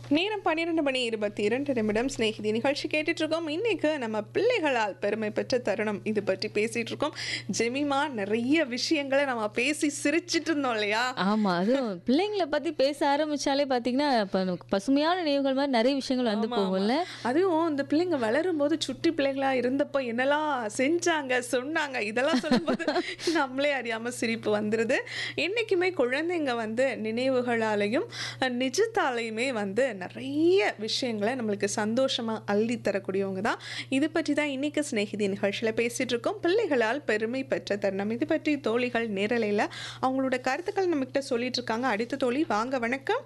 நேரம் பன்னிரெண்டு மணி இருபத்தி இரண்டு நிமிடம் சிநேகிதி நிகழ்ச்சி கேட்டுட்டு இருக்கோம் இன்னைக்கு நம்ம பிள்ளைகளால் பெருமை பெற்ற தருணம் இது பற்றி பேசிட்டு இருக்கோம் ஜெமிமா நிறைய விஷயங்களை நம்ம பேசி சிரிச்சிட்டு இருந்தோம் இல்லையா ஆமா அதுவும் பிள்ளைங்களை பத்தி பேச ஆரம்பிச்சாலே பாத்தீங்கன்னா இப்ப நமக்கு பசுமையான நினைவுகள் மாதிரி நிறைய விஷயங்கள் வந்து போகும்ல அதுவும் இந்த பிள்ளைங்க வளரும் போது சுட்டி பிள்ளைங்களா இருந்தப்போ என்னெல்லாம் செஞ்சாங்க சொன்னாங்க இதெல்லாம் சொல்லும்போது நம்மளே அறியாம சிரிப்பு வந்துருது என்னைக்குமே குழந்தைங்க வந்து நினைவுகளாலையும் அஹ், நிஜத்தாலையுமே வந்து நிறைய விஷயங்களை நம்மளுக்கு சந்தோஷமா அள்ளி தரக்கூடியவங்க தான் இது பற்றி தான் இன்னைக்கு சிநேகிதி நிகழ்ச்சியில பேசிட்டு இருக்கோம் பிள்ளைகளால் பெருமை பெற்ற தருணம் இது பற்றி தோழிகள் நேரலையில் அவங்களோட கருத்துக்கள் நம்மகிட்ட சொல்லிட்டு இருக்காங்க அடுத்த தோழி வாங்க வணக்கம்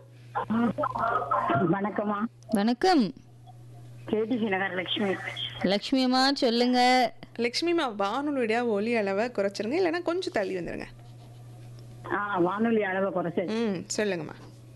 வணக்கம்மா வணக்கம் கேடிசி நகர் லட்சுமி லக்ஷ்மி அம்மா சொல்லுங்க லக்ஷ்மிமா வானொலியுடைய ஒலி அளவை குறைச்சிருங்க இல்லைன்னா கொஞ்சம் தள்ளி வந்துருங்க ஆ வானொலி அளவை குறைச்சு ம் சொல்லுங்கம்மா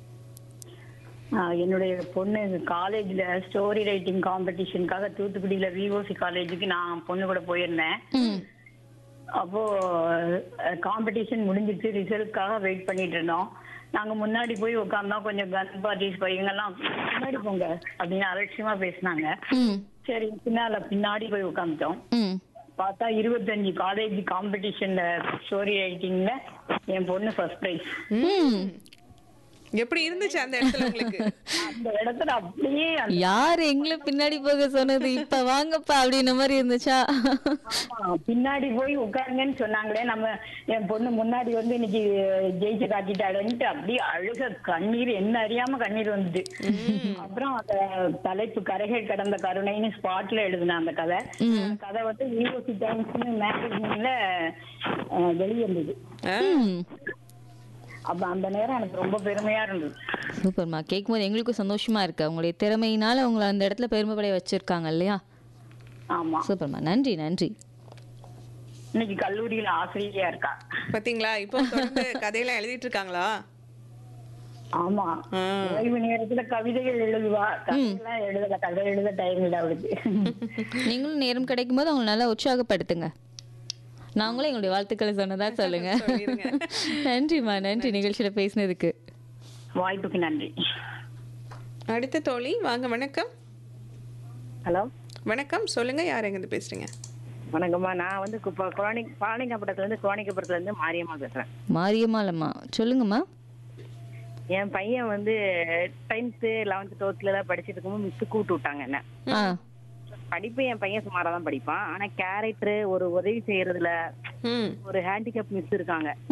ஆ, என்னுடைய பொண்ணு காலேஜ்ல ஸ்டோரி ரைட்டிங் காம்படிஷனுக்காக தூத்துக்குடியில விஓசி காலேஜுக்கு நான் பொண்ணு கூட போயிருந்தேன் ம் அப்போ காம்படிஷன் முடிஞ்சிட்டு ரிசல்ட்காக வெயிட் பண்ணிட்டு இருந்தோம் நாங்க முன்னாடி போய் உட்கார்ந்தோம் கொஞ்சம் கன் பார்ட்டிஸ் பையங்கெல்லாம் முன்னாடி போங்க அப்படின்னு அலட்சியமா பேசினாங்க ம் சரி பின்னால பின்னாடி போய் உட்காந்துட்டோம் ம் பார்த்தா இருபத்தஞ்சு காலேஜ் காம்படிஷன்ல ஸ்டோரி ரைட்டிங்ல என் பொண்ணு ஃபர்ஸ்ட் பிரைஸ் ம் எப்படி இருந்துச்சு அந்த இடத்துல உங்களுக்கு அந்த இடத்துல அப்படியே அந்த யார் எங்களை பின்னாடி போக சொன்னது இப்ப வாங்கப்பா அப்படின்ன மாதிரி இருந்துச்சா ஆமா, பின்னாடி போய் உட்காருங்கன்னு சொன்னாங்களே நம்ம என் பொண்ணு முன்னாடி வந்து இன்னைக்கு ஜெயிச்சு காட்டிட்டாளுன்ட்டு அப்படியே அழுக கண்ணீர் என்ன அறியாம கண்ணீர் வந்துட்டு அப்புறம் அந்த தலைப்பு கரைகள் கடந்த கருணைன்னு ஸ்பாட்ல எழுதின அந்த கதை அந்த கதை வந்து யூனிவர்சிட்டி டைம்ஸ்னு மேகசின்ல வெளியிருந்தது ஆ, ம் அப்ப அந்த நேரம் எனக்கு ரொம்ப பெருமையா இருந்தது சூப்பர்மா கேட்கும்போது எங்களுக்கும் சந்தோஷமா இருக்கு அவங்களுடைய திறமையினால உங்களை அந்த இடத்துல பெருமைப்படைய வச்சிருக்காங்க இல்லையா ஆமா சூப்பர்மா நன்றி நன்றி இன்னைக்கு கல்லூரியில ஆசிரியையா இருக்கா பாத்தீங்களா இப்போ தொடர்ந்து கதையெல்லாம் எழுதிட்டு இருக்காங்களா ஆமா ஆ. ஓய்வு நேரத்துல கவிதைகள் எழுதுவா கதையெல்லாம் எழுதல கதை எழுத டைம் இல்ல அவளுக்கு நீங்களும் நேரம் கிடைக்கும் போது அவங்களை நல்லா உற்சாகப்படுத்துங்க நாங்களும் எங்களுடைய வாழ்த்துக்களை சொன்னதா சொல்லுங்க சொல்லிருங்க. நன்றிம்மா நன்றி நிகழ்ச்சியில பேசினதுக்கு வாய்ப்புக்கு நன்றி அடுத்த தோழி வாங்க வணக்கம் ஹலோ வணக்கம் சொல்லுங்க யார் எங்க இருந்து பேசுறீங்க வணக்கம்மா நான் வந்து இப்போ குழந்தை பாலனிக்காப்பட்டத்துல இருந்து குழந்தைக்கப்புறத்துல இருந்து மாரியம்மா பேசுறேன் மாரியம்மாலம்மா சொல்லுங்கம்மா என் பையன் வந்து டென்த்து லெவன்த்து டுவெல்த்ல எல்லாம் படிச்சுட்டு இருக்கும்போது மிஸ் கூப்பிட்டு விட்டாங்க என்ன ஆ படிப்பு என் பையன் சுமாரா தான் படிப்பான் ஆனா கேரக்டர் ஒரு உதவி செய்யறதுல ம் ஒரு ஹேண்டிகேப் மிஸ் இருக்காங்க